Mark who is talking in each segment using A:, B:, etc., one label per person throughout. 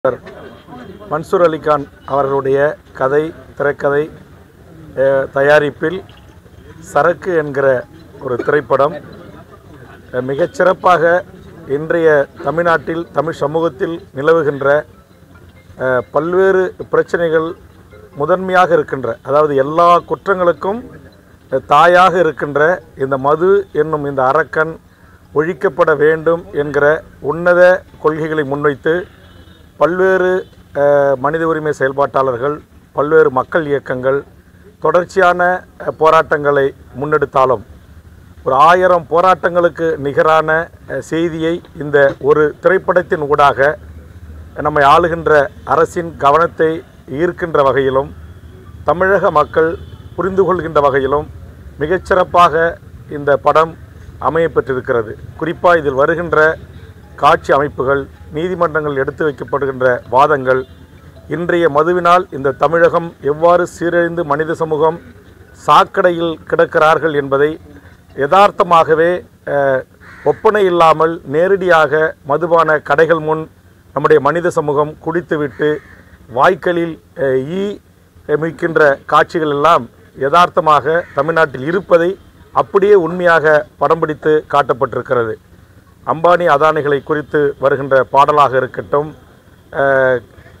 A: மன்சூர் அலிகான் அவர்களுடைய கதை திரைக்கதை அஹ், தயாரிப்பில் சரக்கு என்கிற ஒரு திரைப்படம் அஹ், மிகச்சிறப்பாக இன்றைய தமிழ்நாட்டில் தமிழ் சமூகத்தில் நிலவுகின்ற அஹ், பல்வேறு பிரச்சனைகள் முதன்மையாக இருக்கின்ற அதாவது எல்லா குற்றங்களுக்கும் அஹ், தாயாக இருக்கின்ற இந்த மது என்னும் இந்த அரக்கன் ஒழிக்கப்பட வேண்டும் என்கிற உன்னத கொள்கைகளை முன்வைத்து பல்வேறு அஹ், மனித உரிமை செயல்பாட்டாளர்கள் பல்வேறு மக்கள் இயக்கங்கள் தொடர்ச்சியான அஹ், போராட்டங்களை முன்னெடுத்தாலும் ஒரு ஆயிரம் போராட்டங்களுக்கு நிகரான அஹ், செய்தியை இந்த ஒரு திரைப்படத்தின் ஊடாக நம்மை ஆளுகின்ற அரசின் கவனத்தை ஈர்க்கின்ற வகையிலும் தமிழக மக்கள் புரிந்து கொள்கின்ற வகையிலும் மிகச்சிறப்பாக இந்த படம் அமையப்பெற்றிருக்கிறது குறிப்பாக இதில் வருகின்ற காட்சி அமைப்புகள் நீதிமன்றங்கள் எடுத்து வைக்கப்படுகின்ற வாதங்கள் இன்றைய மதுவினால் இந்த தமிழகம் எவ்வாறு சீரழிந்து மனித சமூகம் சாக்கடையில் கிடக்கிறார்கள் என்பதை யதார்த்தமாகவே அஹ், ஒப்பனை இல்லாமல் நேரடியாக மதுபான கடைகள் முன் நம்முடைய மனித சமூகம் குடித்துவிட்டு வாய்க்களில் அஹ், ஈ மிக்கின்ற காட்சிகள் எல்லாம் யதார்த்தமாக தமிழ்நாட்டில் இருப்பதை அப்படியே உண்மையாக படம் பிடித்து காட்டப்பட்டிருக்கிறது அம்பானி அதானிகளை குறித்து வருகின்ற பாடலாக இருக்கட்டும் அஹ்,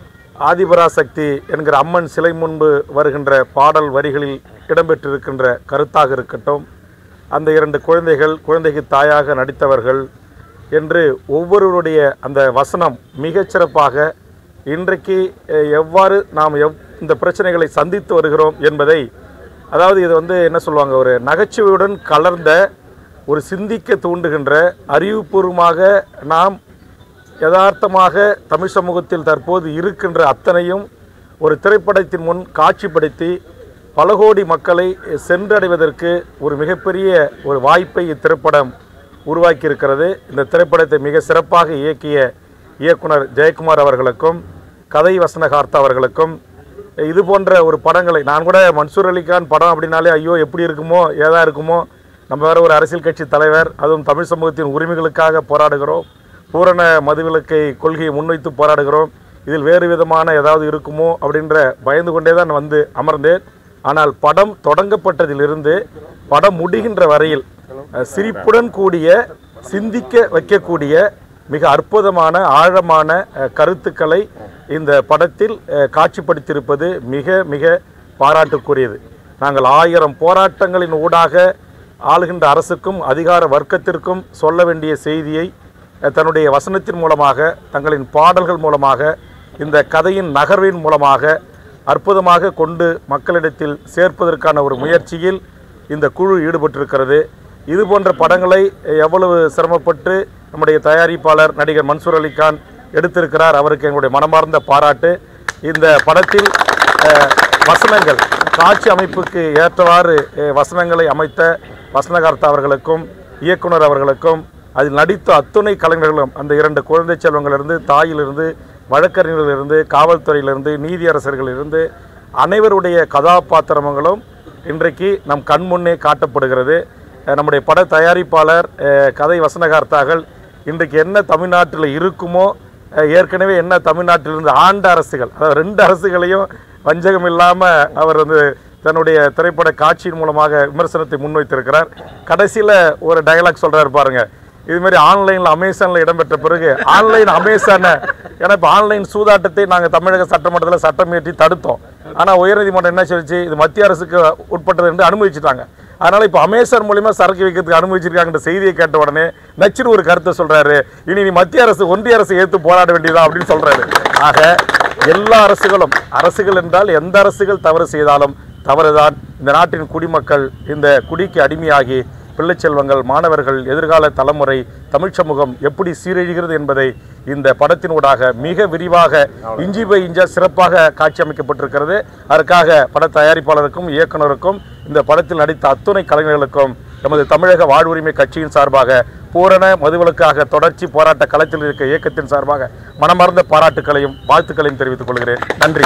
A: ஆதிபராசக்தி என்கிற அம்மன் சிலை முன்பு வருகின்ற பாடல் வரிகளில் இடம்பெற்றிருக்கின்ற கருத்தாக இருக்கட்டும் அந்த இரண்டு குழந்தைகள் குழந்தைக்கு தாயாக நடித்தவர்கள் என்று ஒவ்வொருவருடைய அந்த வசனம் மிகச்சிறப்பாக இன்றைக்கு அஹ், எவ்வாறு நாம் எவ் இந்த பிரச்சனைகளை சந்தித்து வருகிறோம் என்பதை அதாவது இது வந்து என்ன சொல்லுவாங்க ஒரு நகைச்சுவையுடன் கலர்ந்த ஒரு சிந்திக்க தூண்டுகின்ற அறிவுபூர்வமாக நாம் யதார்த்தமாக தமிழ் சமூகத்தில் தற்போது இருக்கின்ற அத்தனையும் ஒரு திரைப்படத்தின் முன் காட்சிப்படுத்தி பல கோடி மக்களை சென்றடைவதற்கு ஒரு மிகப்பெரிய ஒரு வாய்ப்பை இத்திரைப்படம் உருவாக்கி இருக்கிறது இந்த திரைப்படத்தை மிக சிறப்பாக இயக்கிய இயக்குனர் ஜெயக்குமார் அவர்களுக்கும் கதை வசனகார்த்தா அவர்களுக்கும் இது போன்ற ஒரு படங்களை நான் கூட மன்சூர் அலிகான் படம் அப்படின்னாலே ஐயோ எப்படி இருக்குமோ ஏதா இருக்குமோ நம்ம வேற ஒரு அரசியல் கட்சி தலைவர் அதுவும் தமிழ் சமூகத்தின் உரிமைகளுக்காக போராடுகிறோம் பூரண மதுவிலக்கை கொள்கையை முன்வைத்து போராடுகிறோம் இதில் வேறு விதமான ஏதாவது இருக்குமோ அப்படின்ற பயந்து கொண்டே தான் வந்து அமர்ந்தேன் ஆனால் படம் தொடங்கப்பட்டதிலிருந்து படம் முடிகின்ற வரையில் அஹ், சிரிப்புடன் கூடிய சிந்திக்க வைக்கக்கூடிய மிக அற்புதமான ஆழமான அஹ், கருத்துக்களை இந்த படத்தில் அஹ், காட்சிப்படுத்தியிருப்பது மிக மிக பாராட்டுக்குரியது நாங்கள் ஆயிரம் போராட்டங்களின் ஊடாக ஆளுகின்ற அரசுக்கும் அதிகார வர்க்கத்திற்கும் சொல்ல வேண்டிய செய்தியை அஹ், தன்னுடைய வசனத்தின் மூலமாக தங்களின் பாடல்கள் மூலமாக இந்த கதையின் நகர்வின் மூலமாக அற்புதமாக கொண்டு மக்களிடத்தில் சேர்ப்பதற்கான ஒரு முயற்சியில் இந்த குழு ஈடுபட்டிருக்கிறது இது போன்ற படங்களை எவ்வளவு சிரமப்பட்டு நம்முடைய தயாரிப்பாளர் நடிகர் மன்சூர் அலிகான் எடுத்திருக்கிறார் அவருக்கு எங்களுடைய மனமார்ந்த பாராட்டு இந்த படத்தில் அஹ், வசனங்கள் காட்சி அமைப்புக்கு ஏற்றவாறு அஹ், வசனங்களை அமைத்த வசனகார்த்தா அவர்களுக்கும் இயக்குனர் அவர்களுக்கும் அதில் நடித்த அத்துணை கலைஞர்களும் அந்த இரண்டு குழந்தை செல்வங்களிலிருந்து தாயிலிருந்து வழக்கறிஞர்களிலிருந்து காவல்துறையிலிருந்து நீதியரசர்களிலிருந்து அனைவருடைய கதாபாத்திரங்களும் இன்றைக்கு நம் கண் முன்னே காட்டப்படுகிறது அஹ் நம்முடைய பட தயாரிப்பாளர் அஹ் கதை வசனகார்த்தார்கள் இன்றைக்கு என்ன தமிழ்நாட்டில் இருக்குமோ அஹ் ஏற்கனவே என்ன தமிழ்நாட்டில் இருந்த ஆண்ட அரசுகள் அதாவது ரெண்டு அரசுகளையும் வஞ்சகம் இல்லாமல் அவர் வந்து தன்னுடைய திரைப்பட காட்சியின் மூலமாக விமர்சனத்தை முன்வைத்திருக்கிறார் கடைசியில் ஒரு டயலாக் சொல்றாரு பாருங்க இது மாதிரி ஆன்லைனில் அமேசானில் இடம்பெற்ற பிறகு ஆன்லைன் அமேசானை ஏன்னா இப்போ ஆன்லைன் சூதாட்டத்தை நாங்கள் தமிழக சட்டமன்றத்தில் சட்டம் இயற்றி தடுத்தோம் ஆனால் உயர்நீதிமன்றம் என்ன சொல்லிச்சு இது மத்திய அரசுக்கு உட்பட்டது என்று அனுமதிச்சிட்டாங்க அதனால் இப்போ அமேசான் மூலிமா சரக்கு வைக்கிறதுக்கு அனுமதிச்சிருக்காங்கன்ற செய்தியை கேட்ட உடனே நச்சுன்னு ஒரு கருத்தை சொல்கிறாரு இனி நீ மத்திய அரசு ஒன்றிய அரசு ஏற்று போராட வேண்டியதா அப்படின்னு சொல்கிறாரு ஆக எல்லா அரசுகளும் அரசுகள் என்றால் எந்த அரசுகள் தவறு செய்தாலும் தவறுதான் இந்த நாட்டின் குடிமக்கள் இந்த குடிக்கு அடிமையாகி பிள்ளை செல்வங்கள் மாணவர்கள் எதிர்கால தலைமுறை தமிழ் சமூகம் எப்படி சீரழிகிறது என்பதை இந்த படத்தினூடாக மிக விரிவாக இஞ்சி பை இஞ்சா சிறப்பாக காட்சி அமைக்கப்பட்டிருக்கிறது அதற்காக பட தயாரிப்பாளருக்கும் இயக்குனருக்கும் இந்த படத்தில் நடித்த அத்துணை கலைஞர்களுக்கும் நமது தமிழக வாழ்வுரிமை கட்சியின் சார்பாக பூரண மதுவிலக்காக தொடர்ச்சி போராட்ட களத்தில் இருக்க இயக்கத்தின் சார்பாக மனமார்ந்த பாராட்டுக்களையும் வாழ்த்துக்களையும் தெரிவித்துக் கொள்கிறேன் நன்றி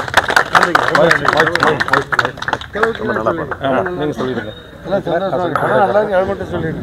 A: நீங்க சொல்லிடுங்க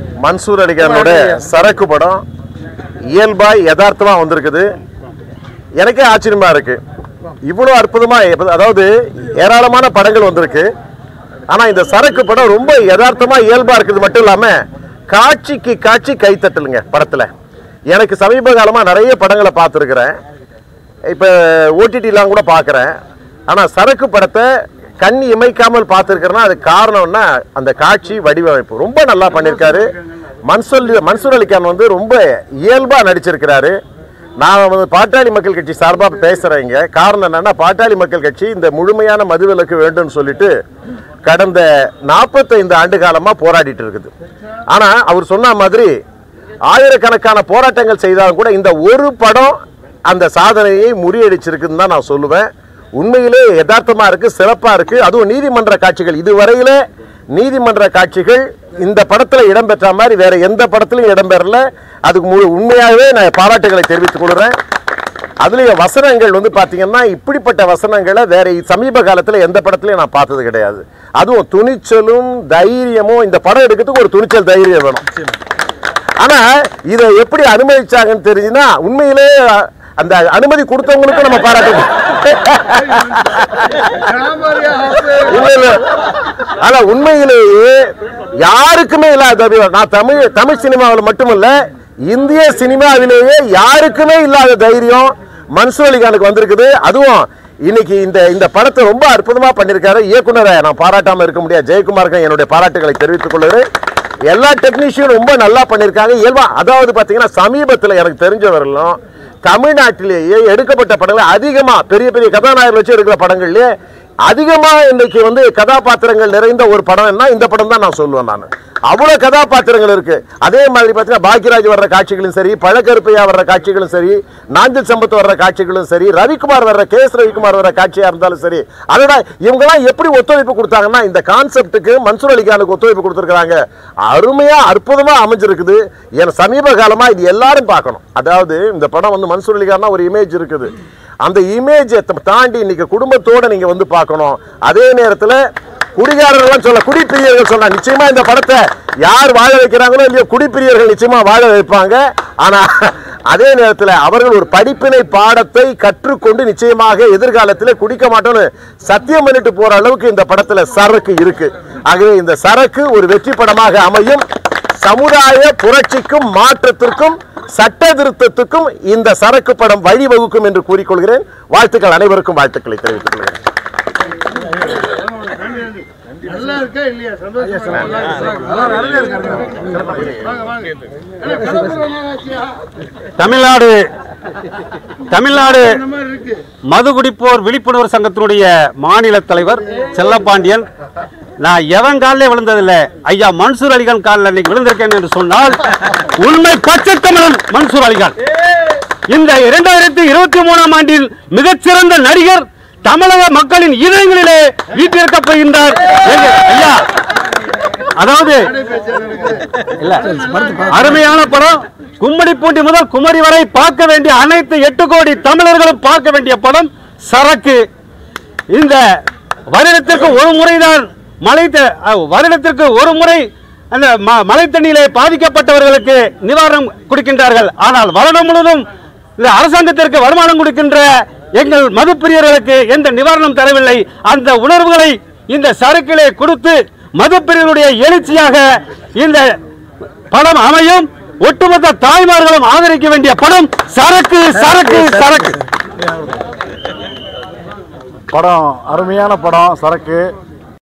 B: மன்சூர் அலிகானோட சரக்கு படம் இயல்பாய் யதார்த்தமா வந்திருக்குது எனக்கே ஆச்சரியமா இருக்கு இவ்வளோ அற்புதமா எப்ப- அதாவது ஏராளமான படங்கள் வந்திருக்கு ஆனா இந்த சரக்கு படம் ரொம்ப யதார்த்தமா இயல்பா இருக்குது மட்டும் இல்லாம காட்சிக்கு காட்சி கைத்தட்டலுங்க படத்துல எனக்கு சமீப காலமா நிறைய படங்களை பார்த்துருக்கிறேன் இப்போ ஓடிடிலாம் கூட பார்க்குறேன் ஆனால் சரக்கு படத்தை கண் இமைக்காமல் பார்த்துருக்கிறேன்னா அது காரணம்னா அந்த காட்சி வடிவமைப்பு ரொம்ப நல்லா பண்ணியிருக்காரு மன்சூர் மன்சூர் அலிகான் வந்து ரொம்ப இயல்பாக நடிச்சிருக்கிறாரு நான் வந்து பாட்டாளி மக்கள் கட்சி சார்பாக பேசுகிறேங்க காரணம் என்னன்னா பாட்டாளி மக்கள் கட்சி இந்த முழுமையான மதுவிலக்கு வேண்டும்னு சொல்லிட்டு கடந்த நாற்பத்தைந்து ஆண்டு காலமாக போராடிட்டு இருக்குது ஆனால் அவர் சொன்ன மாதிரி ஆயிரக்கணக்கான போராட்டங்கள் செய்தாலும் கூட இந்த ஒரு படம் அந்த சாதனையை முறியடிச்சிருக்குன்னு தான் நான் சொல்லுவேன் உண்மையிலே யதார்த்தமா இருக்கு சிறப்பா இருக்கு அதுவும் நீதிமன்ற காட்சிகள் இதுவரையில நீதிமன்ற காட்சிகள் இந்த படத்துல இடம்பெற்ற மாதிரி வேற எந்த படத்திலும் இடம்பெறல அதுக்கு முழு உண்மையாகவே நான் பாராட்டுகளை தெரிவித்துக் கொள்கிறேன் அதுலயும் வசனங்கள் வந்து பாத்தீங்கன்னா இப்படிப்பட்ட வசனங்களை வேற சமீப காலத்துல எந்த படத்துலயும் நான் பார்த்தது கிடையாது அதுவும் துணிச்சலும் தைரியமும் இந்த படம் எடுக்கிறதுக்கு ஒரு துணிச்சல் தைரியம் வேணும் ஆனா இதை எப்படி அனுமதிச்சாங்கன்னு தெரிஞ்சுன்னா உண்மையிலே அந்த அனுமதி கொடுத்தவங்களுக்கும் நம்ம பாராட்டணும் இல்ல இல்ல ஆனா உண்மையிலேயே யாருக்குமே இல்லாத தைரியம். நான் தமிழ் தமிழ் சினிமாவில் மட்டுமல்ல இந்திய சினிமாவிலேயே யாருக்குமே இல்லாத தைரியம் மன்சூர் அலிகானுக்கு வந்திருக்குது அதுவும் இன்னைக்கு இந்த இந்த படத்தை ரொம்ப அற்புதமா பண்ணியிருக்காரு இயக்குனரை நான் பாராட்டாம இருக்க முடியாது ஜெயக்குமாருக்கு என்னுடைய பாராட்டுகளை தெரிவித்துக் கொள்கிறேன் எல்லா டெக்னீஷியனும் ரொம்ப நல்லா பண்ணியிருக்காங்க இயல்பா அதாவது பார்த்தீங்கன்னா சமீபத்தில் எனக்கு தெரிஞ்ச வரலும் தமிழ்நாட்டிலேயே எடுக்கப்பட்ட படங்கள் அதிகமா பெரிய பெரிய கதாநாயகர் வச்சு எடுக்கிற படங்கள்லயே அதிகமா இன்னைக்கு வந்து கதாபாத்திரங்கள் நிறைந்த ஒரு படம்னா இந்த படம் தான் நான் சொல்லுவேன் நான் அவ்வளவு கதாபாத்திரங்கள் இருக்கு அதே மாதிரி பார்த்தீங்கன்னா பாக்யராஜ் வர்ற காட்சிகளும் சரி பழக்கருப்பையா வர்ற காட்சிகளும் சரி நாஞ்சில் சம்பத் வர்ற காட்சிகளும் சரி ரவிக்குமார் வர்ற கே எஸ் ரவிக்குமார் வர்ற காட்சியா இருந்தாலும் சரி அதோட இவங்கெல்லாம் எப்படி ஒத்துழைப்பு கொடுத்தாங்கன்னா இந்த கான்செப்டுக்கு மன்சூர் அலிகானுக்கு ஒத்துழைப்பு கொடுத்துருக்காங்க அருமையா அற்புதமா அமைஞ்சிருக்குது என் சமீப காலமா இது எல்லாரும் பார்க்கணும் அதாவது இந்த படம் வந்து மன்சூர் அலிகான்னா ஒரு இமேஜ் இருக்குது அந்த இமேஜை தாண்டி இன்னைக்கு குடும்பத்தோட நீங்க வந்து பார்க்கணும் அதே நேரத்தில் குடிகாரர்கள் சொல்ல குடிப்பிரியர்கள் சொல்ல நிச்சயமா இந்த படத்தை யார் வாழ வைக்கிறாங்களோ இல்லையோ குடிப்பிரியர்கள் நிச்சயமா வாழ வைப்பாங்க ஆனா அதே நேரத்தில் அவர்கள் ஒரு படிப்பினை பாடத்தை கற்றுக்கொண்டு நிச்சயமாக எதிர்காலத்தில் குடிக்க மாட்டோம்னு சத்தியம் பண்ணிட்டு போற அளவுக்கு இந்த படத்துல சரக்கு இருக்கு ஆகவே இந்த சரக்கு ஒரு வெற்றி படமாக அமையும் சமுதாய புரட்சிக்கும் மாற்றத்திற்கும் சட்ட திருத்தத்துக்கும் இந்த சரக்கு படம் வழிவகுக்கும் என்று கூறிக்கொள்கிறேன் வாழ்த்துக்கள் அனைவருக்கும் வாழ்த்துக்களை தெரிவித்துக் கொள்கிறேன்
C: நல்லா இருக்கா இல்லையா சந்தோஷமா இருக்கா? வாங்க வாங்க ஏன்னா, கலப்புறம் ஆச்சியா?
D: தமிழ்நாடு தமிழ்நாடு
C: இந்த மாதிரி இருக்கு
D: மது குடிப்போர் விழிப்புணர்வு சங்கத்தினுடைய மாநில தலைவர் செல்லப்பாண்டியன் நான் எவன் காலிலே விழுந்ததில்லை ஐயா மன்சூர் அலிகான் காலில் இன்னைக்கு விழுந்திருக்கேன் என்று சொன்னால் உண்மை பச்சை தமிழன் மன்சூர் அலிகான் இந்த இரண்டாயிரத்தி இருபத்தி மூணாம் ஆண்டில் மிகச்சிறந்த நடிகர் தமிழக மக்களின் இதயங்களிலே வீட்டிற்கப் போகின்றார் எங்க- ஐயா அதாவது இல்ல அருமையான படம் கும்மிடிப்பூண்டி முதல் குமரி வரை பார்க்க வேண்டிய அனைத்து எட்டு கோடி தமிழர்களும் பார்க்க வேண்டிய படம் சரக்கு இந்த வருடத்திற்கு ஒரு முறைதான் மழை த- அஹ், வருடத்திற்கு ஒரு முறை அந்த ம- மழை தண்ணியிலே பாதிக்கப்பட்டவர்களுக்கு நிவாரணம் கொடுக்கின்றார்கள் ஆனால் வருடம் முழுவதும் இந்த அரசாங்கத்திற்கு வருமானம் கொடுக்கின்ற எங்கள் மதுப்பிரியர்களுக்கு எந்த நிவாரணம் தரவில்லை அந்த உணர்வுகளை இந்த சரக்கிலே கொடுத்து மதுப்பிரியர்களுடைய எழுச்சியாக இந்த படம் அமையும் ஒட்டுமொத்த தாய்மார்களும் ஆதரிக்க வேண்டிய படம் சரக்கு சரக்கு சரக்கு
E: படம் அருமையான படம் சரக்கு